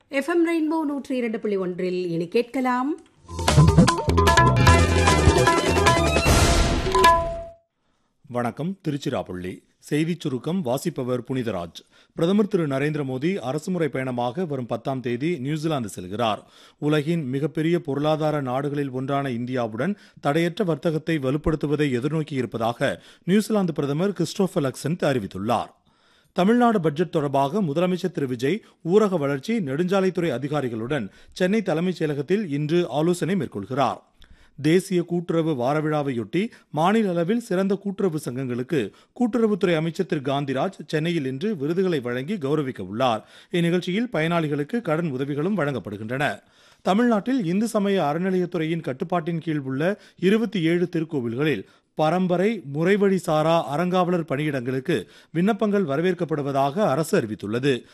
FM rainbow நூற்றி இரண்டு புள்ளி ஒன்றில் இனி கேட்கலாம் வணக்கம் திருச்சிராப்பள்ளி செய்திச் சுருக்கம் வாசிப்பவர் புனிதராஜ் பிரதமர் திரு நரேந்திர மோடி அரசுமுறை பயணமாக வரும் பத்தாம் தேதி நியூசிலாந்து செல்கிறார் உலகின் மிகப்பெரிய பொருளாதார நாடுகளில் ஒன்றான இந்தியாவுடன் தடையற்ற வர்த்தகத்தை வலுப்படுத்துவதை எதிர்நோக்கி இருப்பதாக நியூசிலாந்து பிரதமர் கிறிஸ்டோபர் லக்சன்த் அறிவித்துள்ளார் தமிழ்நாடு பட்ஜெட் தொடர்பாக முதலமைச்சர் திரு விஜய் ஊரக வளர்ச்சி நெடுஞ்சாலைத்துறை அதிகாரிகளுடன் சென்னை தலைமைச் செயலகத்தில் இன்று ஆலோசனை மேற்கொள்கிறார் தேசிய கூட்டுறவு வார விழாவையொட்டி மாநில அளவில் சிறந்த கூட்டுறவு சங்கங்களுக்கு கூட்டுறவுத்துறை அமைச்சர் திரு காந்திராஜ் சென்னையில் இன்று விருதுகளை வழங்கி கௌரவிக்க உள்ளார் இந்நிகழ்ச்சியில் பயனாளிகளுக்கு கடன் உதவிகளும் வழங்கப்படுகின்றன தமிழ்நாட்டில் இந்து சமய அறநிலையத்துறையின் கட்டுப்பாட்டின் கீழ் உள்ள இருபத்தி ஏழு திருக்கோவில்களில் பரம்பரை முறைவழி சாரா அறங்காவலர் பணியிடங்களுக்கு விண்ணப்பங்கள் வரவேற்கப்படுவதாக அரசு அறிவித்துள்ளது